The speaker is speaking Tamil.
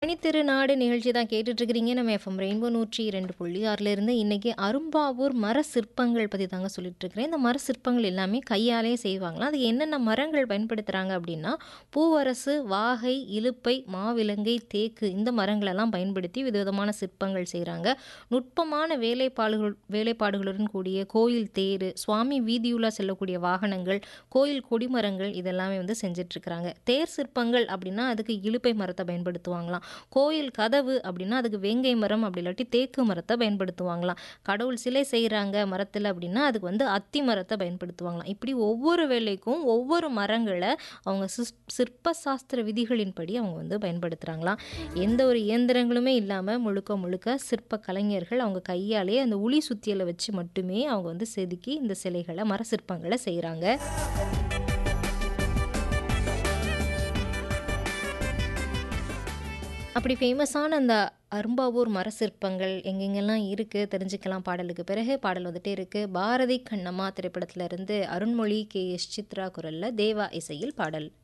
மணித்திரு நாடு நிகழ்ச்சி தான் கேட்டுட்டு இருக்கிறீங்க நம்ம எஃப்எம் ரெயின்போ நூற்றி இரண்டு புள்ளி ஆறுல இருந்து இன்னைக்கு அரும்பாவூர் மர சிற்பங்கள் பற்றி தாங்க சொல்லிட்டு இருக்கிறேன் இந்த மர சிற்பங்கள் எல்லாமே கையாலே செய்வாங்களாம் அதுக்கு என்னென்ன மரங்கள் பயன்படுத்துகிறாங்க அப்படின்னா பூவரசு வாகை இலுப்பை மாவிலங்கை தேக்கு இந்த மரங்களெல்லாம் பயன்படுத்தி விதவிதமான சிற்பங்கள் செய்கிறாங்க நுட்பமான வேலைப்பாடுகள் வேலைப்பாடுகளுடன் கூடிய கோயில் தேர் சுவாமி வீதியுலா செல்லக்கூடிய வாகனங்கள் கோயில் கொடிமரங்கள் இதெல்லாமே வந்து செஞ்சிட்ருக்கிறாங்க தேர் சிற்பங்கள் அப்படின்னா அதுக்கு இலுப்பை மரத்தை பயன்படுத்துவாங்களாம் கோயில் கதவு அப்படின்னா அதுக்கு வேங்கை மரம் அப்படி இல்லாட்டி தேக்கு மரத்தை பயன்படுத்துவாங்களாம் கடவுள் சிலை செய்கிறாங்க மரத்தில் அப்படின்னா அதுக்கு வந்து அத்தி மரத்தை பயன்படுத்துவாங்களாம் இப்படி ஒவ்வொரு வேலைக்கும் ஒவ்வொரு மரங்களை அவங்க சிஸ் சிற்ப சாஸ்திர விதிகளின்படி அவங்க வந்து பயன்படுத்துகிறாங்களாம் எந்த ஒரு இயந்திரங்களுமே இல்லாமல் முழுக்க முழுக்க சிற்ப கலைஞர்கள் அவங்க கையாலே அந்த உளி சுத்தியலை வச்சு மட்டுமே அவங்க வந்து செதுக்கி இந்த சிலைகளை மர சிற்பங்களை செய்கிறாங்க அப்படி ஃபேமஸான அந்த அரும்பாவூர் மர சிற்பங்கள் எங்கெங்கெல்லாம் இருக்குது தெரிஞ்சுக்கலாம் பாடலுக்கு பிறகு பாடல் வந்துட்டே இருக்குது பாரதி கண்ணம்மா திரைப்படத்துல இருந்து அருண்மொழி கே எஸ் சித்ரா குரலில் தேவா இசையில் பாடல்